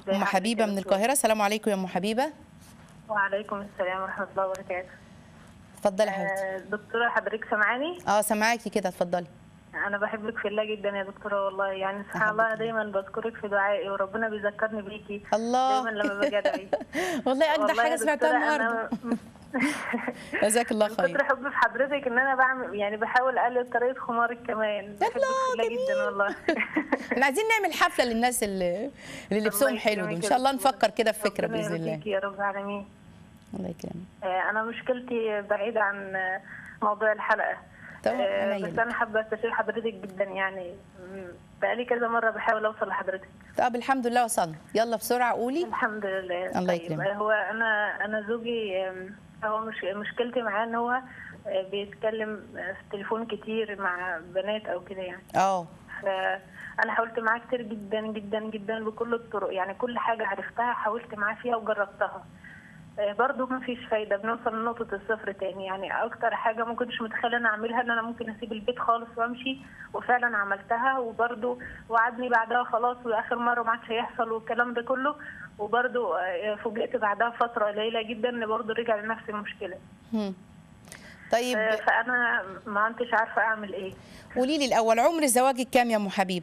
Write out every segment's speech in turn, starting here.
ازي ام حضرتك حبيبه يا من دكتور؟ القاهره السلام عليكم يا ام حبيبه وعليكم السلام ورحمه الله وبركاته اتفضلي يا حبيبتي آه، دكتوره حضرتك سامعاني اه سامعاكي كده اتفضلي انا بحبك في الله جدا يا دكتوره والله يعني سبحان الله أحبك. دايما بذكرك في دعائي وربنا بيذكرني بيكي الله دايما لما باجي ادعي والله اجدع والله حاجه يا سمعتها دكتورة النهارده أنا جزاك الله من خير كتر حبي في حضرتك ان انا بعمل يعني بحاول اقلد طريقه خمارك كمان بحبك في الله جدا والله احنا عايزين نعمل حفله للناس اللي اللي لبسهم الله حلو دول يكرمك ان يا شاء الله دكتورة. نفكر كده في فكره ربنا باذن الله يرضيكي يا رب العالمين الله يكرمك آه، انا مشكلتي بعيده عن آه، موضوع الحلقه طبعا، آه، عينيا بس انا حابه استشير حضرتك جدا يعني مم، بقالي كذا مره بحاول اوصل لحضرتك طب الحمد لله وصلنا يلا بسرعه قولي الحمد لله الله طيب، يكرمك. هو انا انا زوجي آم، هو مش مشكلتي معاه ان هو آه، بيتكلم آه، في التليفون كتير مع بنات او كده يعني اه فانا حاولت معاه كتير جدا جدا جدا بكل الطرق يعني كل حاجه عرفتها حاولت معاه فيها وجربتها آه، برضه ما فيش فايده بنوصل لنقطه الصفر تاني يعني اكتر حاجه ما كنتش متخيله انا اعملها ان انا ممكن اسيب البيت خالص وامشي وفعلا عملتها وبرضه وعدني بعدها خلاص واخر مره ما عادش هيحصل والكلام ده كله وبرضه آه، فوجئت بعدها فتره قليله جدا ان برضه رجع لنفس المشكله هم. طيب آه، فانا ما كنتش عارفه اعمل ايه قولي لي الاول عمر زواجك كام يا ام حبيبه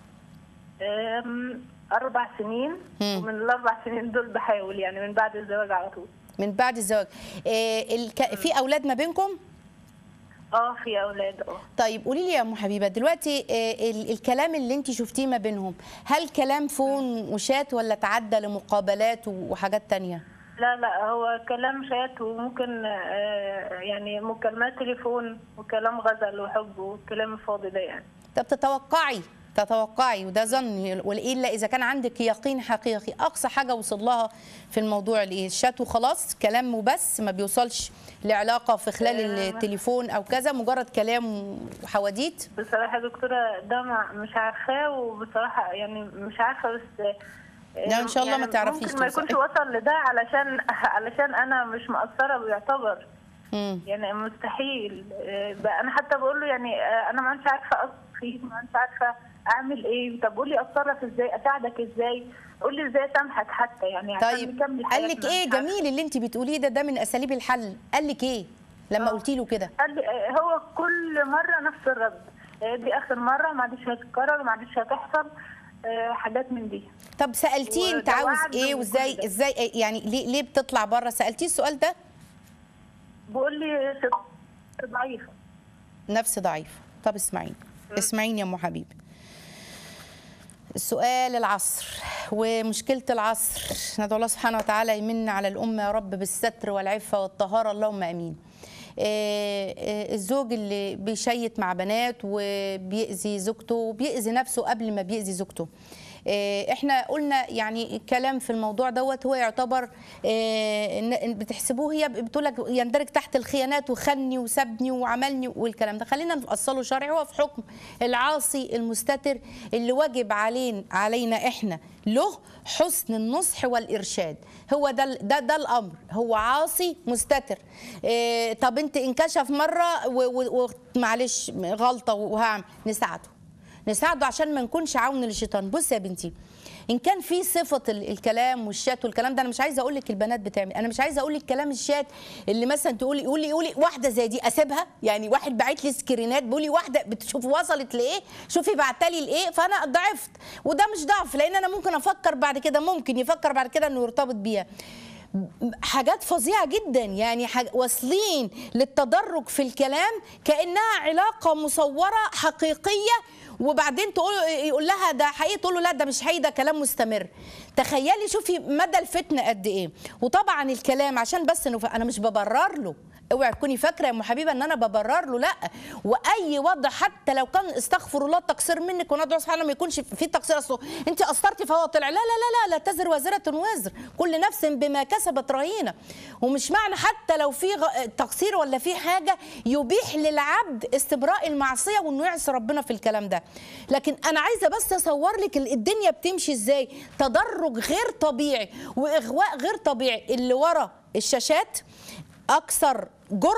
أم، أربع سنين مم. ومن الأربع سنين دول بحاول يعني من بعد الزواج على طول من بعد الزواج إيه الك... في اولاد ما بينكم اه في أولاد اه طيب قولي لي يا ام حبيبه دلوقتي إيه ال... الكلام اللي انت شفتيه ما بينهم هل كلام فون وشات ولا تعدى لمقابلات و- وحاجات تانية لا لا هو كلام شات وممكن آه، يعني مكالمات تليفون وكلام غزل وحب والكلام الفاضي ده يعني طب تتوقعي تتوقعي وده ظن والا اذا كان عندك يقين حقيقي اقصى حاجه وصل لها في الموضوع الايه الشات وخلاص كلام وبس ما بيوصلش لعلاقه في خلال آه. التليفون او كذا مجرد كلام وحواديت بصراحة يا دكتورة ده مع- مش عارفاه وبصراحة يعني مش عارفة بس آه، لا، إن شاء الله ما يعني تعرفيش ممكن ما توصلي. يكونش وصل لده علشان علشان أنا مش مقصرة بيعتبر مم. يعني مستحيل آه، بقى انا حتى بقول له يعني آه، انا ما انتش عارفه اثق فيك ما انتش عارفه اعمل ايه طب قول لي اتصرف ازاي اساعدك ازاي قول لي ازاي اسامحك حتى يعني عشان طيب نكمل قال لك حياتنا. ايه مش عارفة. جميل اللي انت بتقوليه ده ده من اساليب الحل قال لك ايه لما آه. قلتي له كده قال لي آه، هو كل مره نفس الرد آه، دي اخر مره ما عادش هتتكرر ما عادش هتحصل آه، حاجات من دي طب سالتيه انت وده عاوز وعد ايه وكل وازاي ده. ازاي إيه- يعني ليه ليه بتطلع بره سالتيه السؤال ده بقول لي ست- ضعيفه نفس ضعيف طب اسمعيني اسمعيني يا ام حبيبي السؤال العصر ومشكلة العصر ندعو الله سبحانه وتعالى يمن على الأمة يا رب بالستر والعفة والطهارة اللهم أمين آه، آه، الزوج اللي بيشيت مع بنات وبيأذي زوجته وبيأذي نفسه قبل ما بيأذي زوجته آه، احنا قلنا يعني الكلام في الموضوع دوت هو يعتبر آه، إن- إن بتحسبوه هي بتقول لك يندرج تحت الخيانات وخني وسبني وعملني والكلام ده خلينا نفصله شرعي هو في حكم العاصي المستتر اللي واجب علينا علينا احنا له حسن النصح والارشاد هو ده ال- ده ده الامر هو عاصي مستتر إيه طب انت انكشف مره و- و- ومعلش غلطه وهعمل نساعده نساعده عشان ما نكونش عون للشيطان بص يا بنتي ان كان في صفه ال- الكلام والشات والكلام ده انا مش عايزه اقول لك البنات بتعمل انا مش عايزه اقول لك كلام الشات اللي مثلا تقولي قولي قولي واحده زي دي اسيبها يعني واحد باعت لي سكرينات بيقول لي واحده بتشوف وصلت لايه شوفي بعتلي لايه فانا ضعفت وده مش ضعف لان انا ممكن افكر بعد كده ممكن يفكر بعد كده انه يرتبط بيها حاجات فظيعه جدا يعني حاج... واصلين للتدرج في الكلام كانها علاقه مصوره حقيقيه وبعدين تقول يقول لها ده حقيقي تقول له لا ده مش حقيقي ده كلام مستمر تخيلي شوفي مدى الفتنه قد ايه وطبعا الكلام عشان بس انه انا مش ببرر له اوعي تكوني فاكره يا ام حبيبه ان انا ببرر له لا واي وضع حتى لو كان استغفر الله تقصير منك وندعو سبحانه ما يكونش في تقصير اصله انت قصرتي فهو طلع لا لا لا لا لا تزر وازره وزر كل نفس بما كسبت رهينه ومش معنى حتى لو في غ- تقصير ولا في حاجه يبيح للعبد استبراء المعصيه وانه يعصي ربنا في الكلام ده لكن انا عايزه بس اصور لك ال- الدنيا بتمشي ازاي تدرج غير طبيعي واغواء غير طبيعي اللي ورا الشاشات اكثر جرأة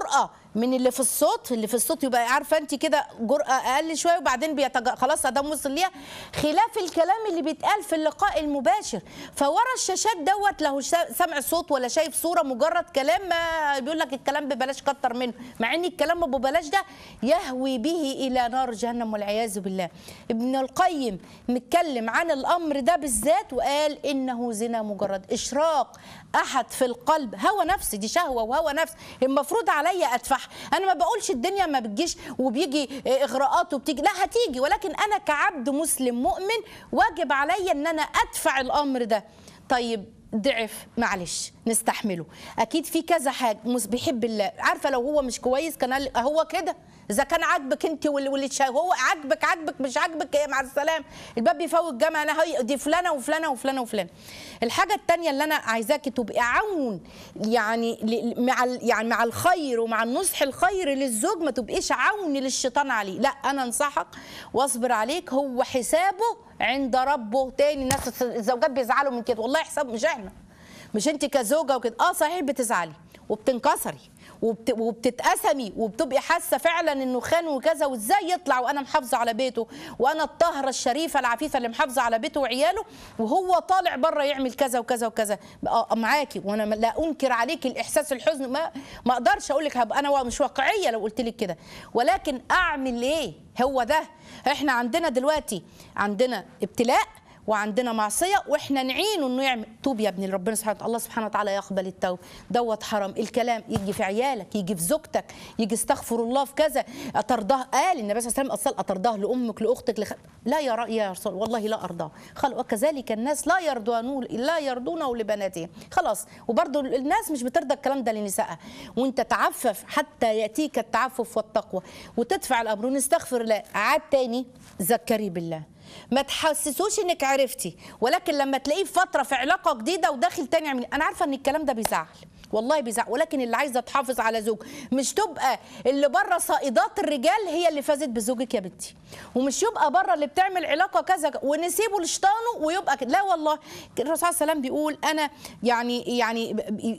من اللي في الصوت اللي في الصوت يبقى عارفه انت كده جرأه اقل شويه وبعدين بيتج... خلاص ادام وصل ليها خلاف الكلام اللي بيتقال في اللقاء المباشر فورا الشاشات دوت له شا- سمع صوت ولا شايف صوره مجرد كلام ما بيقول لك الكلام ببلاش كتر منه مع ان الكلام ابو بلاش ده يهوي به الى نار جهنم والعياذ بالله ابن القيم متكلم عن الامر ده بالذات وقال انه زنا مجرد اشراق احد في القلب هوى نفس دي شهوه وهوى نفس المفروض عليا ادفعها انا ما بقولش الدنيا ما بتجيش وبيجي اغراءات وبتيجي لا هتيجي ولكن انا كعبد مسلم مؤمن واجب عليا ان انا ادفع الامر ده طيب ضعف معلش نستحمله اكيد في كذا حاجه مس- بيحب الله عارفه لو هو مش كويس كان قال هو كده اذا كان عاجبك انت واللي واللي تشا- هو عاجبك عاجبك مش عاجبك إيه مع السلامه الباب بيفوت جامع انا هي دي فلانه وفلانه وفلانه وفلانه الحاجه الثانيه اللي انا عايزاكي تبقي عون يعني ل- مع ال- يعني مع الخير ومع النصح الخير للزوج ما تبقيش عون للشيطان عليه لا انا انصحك واصبر عليك هو حسابه عند ربه تاني الناس الزوجات بيزعلوا من كده والله حساب مش احنا مش انت كزوجه وكده اه صحيح بتزعلي وبتنكسري وبت... وبتتقسمي وبتبقي حاسه فعلا انه خان وكذا وازاي يطلع وانا محافظه على بيته وانا الطاهره الشريفه العفيفه اللي محافظه على بيته وعياله وهو طالع بره يعمل كذا وكذا وكذا اه معاكي وانا ما- لا انكر عليك الاحساس الحزن ما ما اقدرش اقول لك هبقى انا مش واقعيه لو قلت لك كده ولكن اعمل ايه هو ده احنا عندنا دلوقتي عندنا ابتلاء وعندنا معصيه واحنا نعينه انه يعمل توب يا ابني ربنا سبحانه وتعالى الله سبحانه وتعالى يقبل التوب دوت حرام الكلام يجي في عيالك يجي في زوجتك يجي استغفر الله في كذا اطرداه قال النبي صلى الله عليه وسلم اصل اطرداه لامك لاختك لخ... لا يا رأي يا رسول والله لا ارضاه خل وكذلك الناس لا يرضون لا يرضونه لبناتهم خلاص وبرضه الناس مش بترضى الكلام ده لنسائها وانت تعفف حتى ياتيك التعفف والتقوى وتدفع الامر ونستغفر الله عاد تاني ذكري بالله ما تحسسوش انك عرفتي ولكن لما تلاقيه في فتره في علاقه جديده وداخل تاني يعمل انا عارفه ان الكلام ده بيزعل والله بيزعل ولكن اللي عايزه تحافظ على زوج مش تبقى اللي بره صائدات الرجال هي اللي فازت بزوجك يا بنتي ومش يبقى بره اللي بتعمل علاقه كذا ونسيبه لشيطانه ويبقى كده لا والله الرسول صلى الله عليه وسلم بيقول انا يعني يعني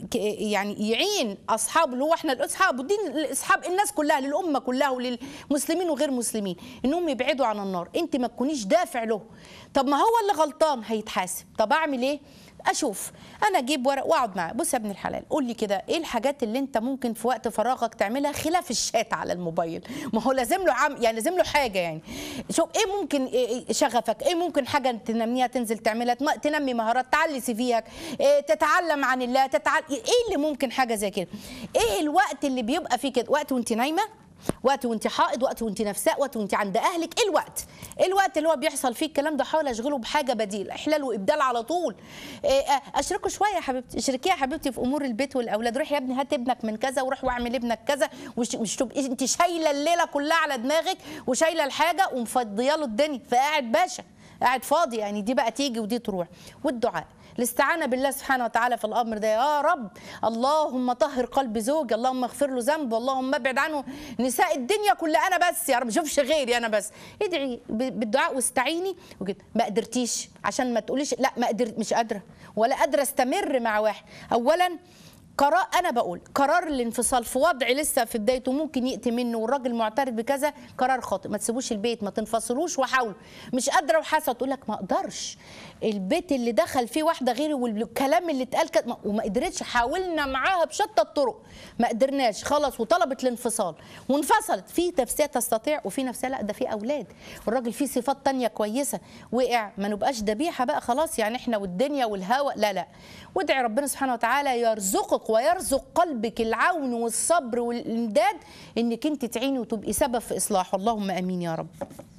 يعني يعين اصحابه اللي هو احنا الاصحاب ودين اصحاب الناس كلها للامه كلها وللمسلمين وغير مسلمين انهم يبعدوا عن النار انت ما تكونيش دافع له طب ما هو اللي غلطان هيتحاسب طب اعمل ايه اشوف انا اجيب ورق واقعد معاه بص يا ابن الحلال قول لي كده ايه الحاجات اللي انت ممكن في وقت فراغك تعملها خلاف الشات على الموبايل ما هو لازم له عم يعني لازم له حاجه يعني شوف ايه ممكن إيه إيه شغفك ايه ممكن حاجه تنميها تنزل تعملها تم- تنمي مهارات تعلي سيفيك إيه تتعلم عن الله تتعلم ايه اللي ممكن حاجه زي كده ايه الوقت اللي بيبقى فيه كده وقت وانت نايمه وقت وانت حائض وقت وانت نفساء وقت وانت عند اهلك ايه الوقت ايه الوقت اللي هو بيحصل فيه الكلام ده حاول اشغله بحاجه بديل احلال وابدال على طول إيه آه، اشركه شويه يا حبيبتي اشركيه يا حبيبتي في امور البيت والاولاد روح يا ابني هات ابنك من كذا وروح واعمل ابنك كذا وش مش تبقي انت شايله الليله كلها على دماغك وشايله الحاجه ومفضيه له الدنيا فقاعد باشا قاعد فاضي يعني دي بقى تيجي ودي تروح والدعاء الاستعانه بالله سبحانه وتعالى في الامر ده يا رب اللهم طهر قلب زوجي اللهم اغفر له ذنبه اللهم ابعد عنه نساء الدنيا كلها انا بس يا رب ما اشوفش غيري انا بس ادعي ب- بالدعاء واستعيني وكده ما قدرتيش عشان ما تقوليش لا ما قدرت مش قادره ولا قادره استمر مع واحد اولا قرار انا بقول قرار الانفصال في وضع لسه في بدايته ممكن ياتي منه والراجل معترض بكذا قرار خاطئ ما تسيبوش البيت ما تنفصلوش وحاولوا مش قادره وحاسه تقول لك ما اقدرش البيت اللي دخل فيه واحده غيري والكلام اللي اتقال كده ما- وما قدرتش حاولنا معاها بشتى الطرق ما قدرناش خلاص وطلبت الانفصال وانفصلت في نفسيه تستطيع وفي نفسيه لا ده في اولاد والراجل فيه صفات تانية كويسه وقع ما نبقاش ذبيحه بقى خلاص يعني احنا والدنيا والهوى لا لا وادعي ربنا سبحانه وتعالى يرزقك ويرزق قلبك العون والصبر والامداد انك انت تعيني وتبقي سبب في اصلاحه اللهم امين يا رب